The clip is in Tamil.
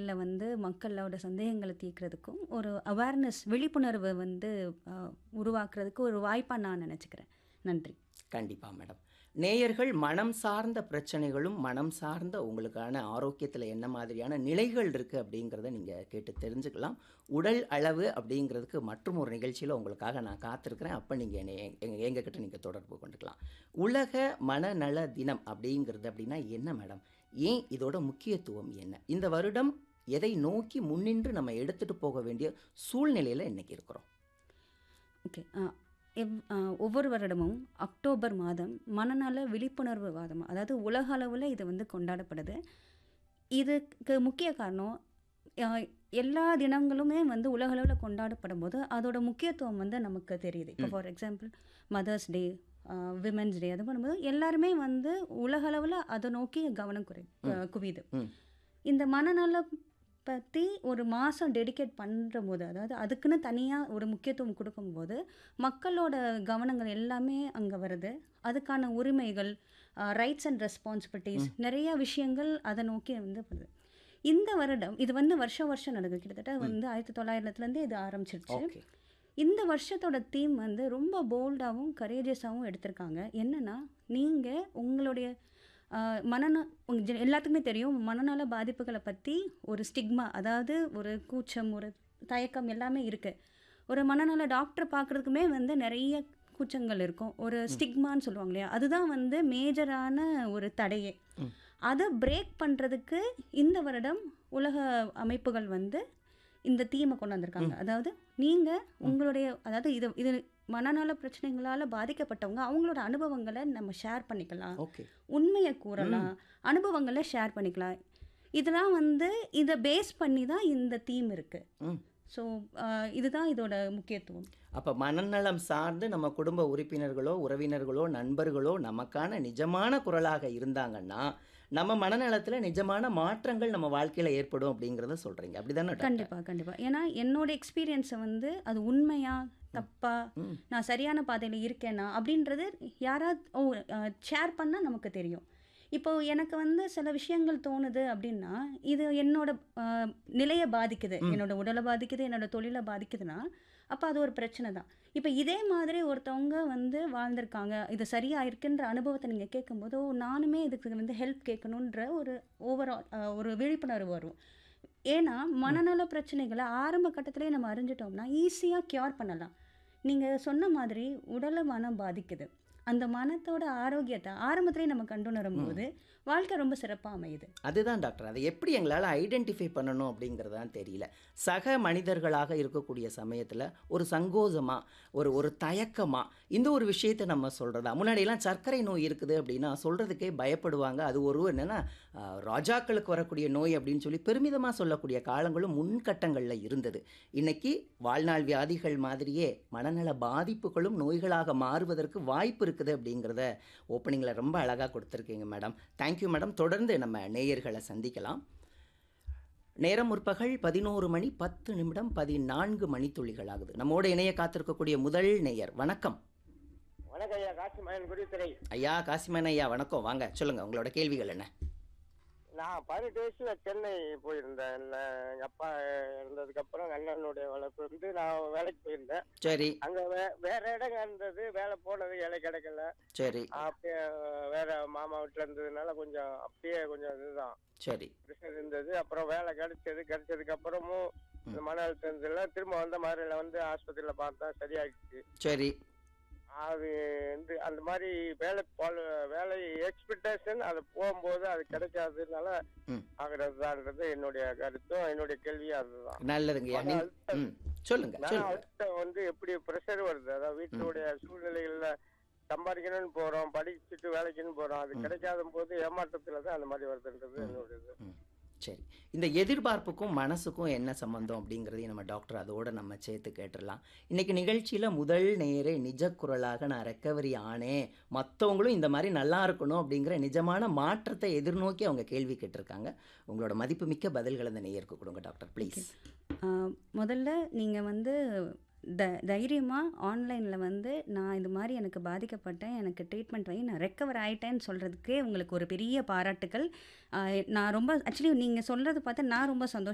முறையில் வந்து மக்களோட சந்தேகங்களை தீர்க்கிறதுக்கும் ஒரு அவேர்னஸ் விழிப்புணர்வை வந்து ஆ, உருவாக்குறதுக்கு ஒரு வாய்ப்பாக நான் நினச்சிக்கிறேன் நன்றி கண்டிப்பா மேடம் நேயர்கள் மனம் சார்ந்த பிரச்சனைகளும் மனம் சார்ந்த உங்களுக்கான ஆரோக்கியத்தில் என்ன மாதிரியான நிலைகள் இருக்குது அப்படிங்கிறத நீங்கள் கேட்டு தெரிஞ்சுக்கலாம் உடல் அளவு அப்படிங்கிறதுக்கு மற்றும் ஒரு நிகழ்ச்சியில் உங்களுக்காக நான் காத்திருக்கிறேன் அப்போ நீங்கள் என்னை எங்க எங்ககிட்ட நீங்கள் தொடர்பு கொண்டுக்கலாம் உலக மனநல தினம் அப்படிங்கிறது அப்படின்னா என்ன மேடம் ஏன் இதோட முக்கியத்துவம் என்ன இந்த வருடம் எதை நோக்கி முன்னின்று நம்ம எடுத்துகிட்டு போக வேண்டிய சூழ்நிலையில் இன்னைக்கு இருக்கிறோம் ஓகே எவ் ஆ, ஒவ்வொரு வருடமும் அக்டோபர் மாதம் மனநல விழிப்புணர்வு வாதம் அதாவது உலக அளவில் இது வந்து கொண்டாடப்படுது இதுக்கு முக்கிய காரணம் ஆ, எல்லா தினங்களுமே வந்து உலக அளவில் கொண்டாடப்படும் போது அதோட முக்கியத்துவம் வந்து நமக்கு தெரியுது இப்போ for example mother's day women's day அது பண்ணும்போது எல்லாருமே வந்து உலக அளவில் அதை நோக்கி கவனம் குறை குவியுது ம். இந்த மனநல பற்றி ஒரு மாதம் டெடிகேட் பண்ணுற போது அதாவது அதுக்குன்னு தனியாக ஒரு முக்கியத்துவம் கொடுக்கும்போது மக்களோட கவனங்கள் எல்லாமே அங்கே வருது அதுக்கான உரிமைகள் ரைட்ஸ் அண்ட் ரெஸ்பான்சிபிலிட்டிஸ் நிறைய விஷயங்கள் அதை நோக்கி வந்து வருது இந்த வருடம் இது வந்து வருஷம் வருஷம் நடக்குது கிட்டத்தட்ட வந்து ஆயிரத்தி தொள்ளாயிரத்துலேருந்து இது ஆரம்பிச்சிருச்சு ஓகே இந்த வருஷத்தோட தீம் வந்து ரொம்ப போல்டாகவும் கரேஜியஸாகவும் எடுத்திருக்காங்க என்னன்னா நீங்கள் உங்களுடைய ஆஹ், மனந உங்க ஜெ- எல்லாத்துக்குமே தெரியும் மனநல பாதிப்புகளை பற்றி ஒரு ஸ்டிக்மா அதாவது ஒரு கூச்சம் ஒரு தயக்கம் எல்லாமே இருக்குது ஒரு மனநல டாக்டர் பார்க்குறதுக்குமே வந்து நிறைய கூச்சங்கள் இருக்கும் ஒரு ஸ்டிக்மான்னு சொல்லுவாங்க இல்லையா அதுதான் வந்து மேஜரான ஒரு தடையே அதை பிரேக் பண்ணுறதுக்கு இந்த வருடம் உலக அமைப்புகள் வந்து இந்த தீமை கொண்டு வந்திருக்காங்க அதாவது நீங்கள் உங்களுடைய அதாவது இது இது மனநல பிரச்சனைகளால் பாதிக்கப்பட்டவங்க அவங்களோட அனுபவங்களை நம்ம ஷேர் பண்ணிக்கலாம் ஓகே உண்மையை கூறலாம் அனுபவங்களை ஷேர் பண்ணிக்கலாம் இதெல்லாம் வந்து இதை பேஸ் பண்ணி தான் இந்த தீம் இருக்குது ம் ஸோ இதுதான் இதோட முக்கியத்துவம் அப்போ மனநலம் சார்ந்து நம்ம குடும்ப உறுப்பினர்களோ உறவினர்களோ நண்பர்களோ நமக்கான நிஜமான குரலாக இருந்தாங்கன்னா நம்ம மனநலத்தில் நிஜமான மாற்றங்கள் நம்ம வாழ்க்கையில் ஏற்படும் அப்படிங்கிறத சொல்கிறீங்க அப்படி தானே கண்டிப்பாக கண்டிப்பாக ஏன்னா என்னோட எக்ஸ்பீரியன்ஸை வந்து அது உண்மையா தப்பா நான் சரியான பாதையில் இருக்கேனா அப்படின்றது யாராவது ஓ ஷேர் பண்ணால் நமக்கு தெரியும் இப்போ எனக்கு வந்து சில விஷயங்கள் தோணுது அப்படின்னா இது என்னோட அஹ், நிலையை பாதிக்குது என்னோட உடலை பாதிக்குது என்னோட தொழிலை பாதிக்குதுன்னா அப்போ அது ஒரு பிரச்சனை தான் இப்போ இதே மாதிரி ஒருத்தவங்க வந்து வாழ்ந்திருக்காங்க இது சரியா இருக்குன்ற அனுபவத்தை நீங்கள் கேட்கும்போது ஓ நானுமே இதுக்கு வந்து ஹெல்ப் கேட்கணுன்ற ஒரு ஓவரால் ஒரு விழிப்புணர்வு வரும் ஏன்னா மனநல பிரச்சனைகளை ஆரம்ப கட்டத்திலே நம்ம அறிஞ்சிட்டோம்னா ஈஸியாக க்யூர் பண்ணலாம் நீங்கள் சொன்ன மாதிரி உடலை மனம் பாதிக்குது அந்த மனத்தோட ஆரோக்கியத்தை ஆரம்பத்திலே நம்ம கண்டுணரும் போது வாழ்க்கை ரொம்ப சிறப்பாக அமையுது அதுதான் டாக்டர் அதை எப்படி எங்களால் ஐடென்டிஃபை பண்ணணும் அப்படிங்கிறதான் தெரியல சக மனிதர்களாக இருக்கக்கூடிய சமயத்தில் ஒரு சங்கோஜமாக ஒரு ஒரு தயக்கமாக இந்த ஒரு விஷயத்தை நம்ம சொல்கிறதா முன்னாடியெல்லாம் சர்க்கரை நோய் இருக்குது அப்படின்னா சொல்கிறதுக்கே பயப்படுவாங்க அது ஒரு என்னென்னா ராஜாக்களுக்கு வரக்கூடிய நோய் அப்படின்னு சொல்லி பெருமிதமாக சொல்லக்கூடிய காலங்களும் முன்கட்டங்களில் இருந்தது இன்னைக்கு வாழ்நாள் வியாதிகள் மாதிரியே மனநல பாதிப்புகளும் நோய்களாக மாறுவதற்கு வாய்ப்பு இருக்குது அப்படிங்கிறத ஓப்பனிங்கில் ரொம்ப அழகாக கொடுத்துருக்கீங்க மேடம் தேங்க்யூ மேடம் தொடர்ந்து நம்ம நேயர்களை சந்திக்கலாம் நேரம் முற்பகல் பதினோரு மணி பத்து நிமிடம் பதினான்கு மணித்துளிகள் ஆகுது நம்மோட இணைய காத்திருக்கக்கூடிய முதல் நேயர் வணக்கம் வணக்கம் ஐயா காசிமயன் குருத்துறை ஐயா காசிமேன் ஐயா வணக்கம் வாங்க சொல்லுங்க உங்களோட கேள்விகள் என்ன நான் பதினெட்டு வயசுல சென்னை போயிருந்தேன் இல்ல, எங்க அப்பா இருந்ததுக்கு அப்புறம் எங்க அண்ணனுடைய வளர்ப்பு வந்து நான் வேலைக்கு போயிருந்தேன் சரி அங்க வே- வேற இடம் இருந்தது வேலை போனது வேலை கிடைக்கல சரி அப்படியே வேற மாமா வீட்டுல இருந்ததுனால கொஞ்சம் அப்படியே கொஞ்சம் இதுதான் சரி பிரஷர் இருந்தது அப்புறம் வேலை கிடைச்சது கிடைச்சதுக்கு அப்புறமும் இந்த மன அழுத்தம் இருந்ததுல திரும்ப வந்த மாதிரில வந்து ஆஸ்பத்திரியில பார்த்தா சரியாயிடுச்சு சரி அது வந்து அந்த மாதிரி வேலை போல வேலை எக்ஸ்பெக்டேஷன் அது போகும்போது அது கிடைக்காததுனால ம். ஆகிறதுதான்றது என்னுடைய கருத்தும் என்னுடைய கேள்வியும் அதுதான் நல்லதுங்கய்யா மன நீ அழுத்தம். ம் சொல்லுங்க மன சொல்லுங்க அழுத்தம் வந்து எப்படி ப்ரெஷர் வருது அதாவது வீட்டுடைய சூழ்நிலைகள்ல சம்பாதிக்கணும்னு போறோம் படிச்சுட்டு வேலைக்குன்னு போறோம் அது கிடைக்காத போது ஏமாற்றத்துல தான் அந்த மாதிரி வருதுன்றது என்னுடைய இது ம், சரி இந்த எதிர்பார்ப்புக்கும் மனசுக்கும் என்ன சம்பந்தம் அப்படிங்கிறதையும் நம்ம டாக்டர் அதோட நம்ம சேர்த்து கேட்டுடலாம் இன்னைக்கு நிகழ்ச்சியில் முதல் நேரே நிஜ குரலாக நான் ரெக்கவரி ஆனேன் மற்றவங்களும் இந்த மாதிரி நல்லா இருக்கணும் அப்படிங்கிற நிஜமான மாற்றத்தை எதிர்நோக்கி அவங்க கேள்வி கேட்டிருக்காங்க உங்களோட மதிப்புமிக்க பதில்களை அந்த நேயருக்கு கொடுங்க டாக்டர் ப்ளீஸ் ஆஹ் முதல்ல நீங்கள் வந்து த தைரியமாக ஆன்லைனில் வந்து நான் இது மாதிரி எனக்கு பாதிக்கப்பட்டேன் எனக்கு ட்ரீட்மெண்ட் வாங்கி நான் ரெக்கவர் ஆகிட்டேன்னு சொல்கிறதுக்கே உங்களுக்கு ஒரு பெரிய பாராட்டுக்கள் ஆஹ் நான் ரொம்ப ஆக்சுவலி நீங்கள் சொல்கிறது பார்த்து நான் ரொம்ப சந்தோஷம்